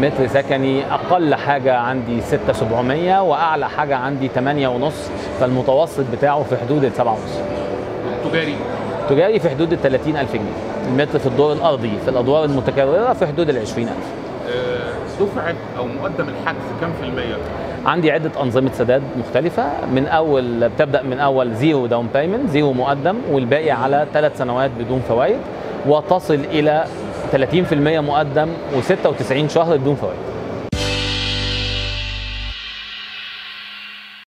متر سكني اقل حاجه عندي 6700 واعلى حاجه عندي 8 ونص فالمتوسط بتاعه في حدود ال 7 ونص تجاري تجاري في حدود ال 30000 جنيه المتر في الدور الارضي في الادوار المتكرره في حدود ال 20000 آه، دفعه او مقدم الحجز كام في الميه؟ عندي عده انظمه سداد مختلفه من اول بتبدا من اول زيرو داون بايمنت زيرو مقدم والباقي على ثلاث سنوات بدون فوائد وتصل الى 30% مقدم و96 شهر بدون فوائد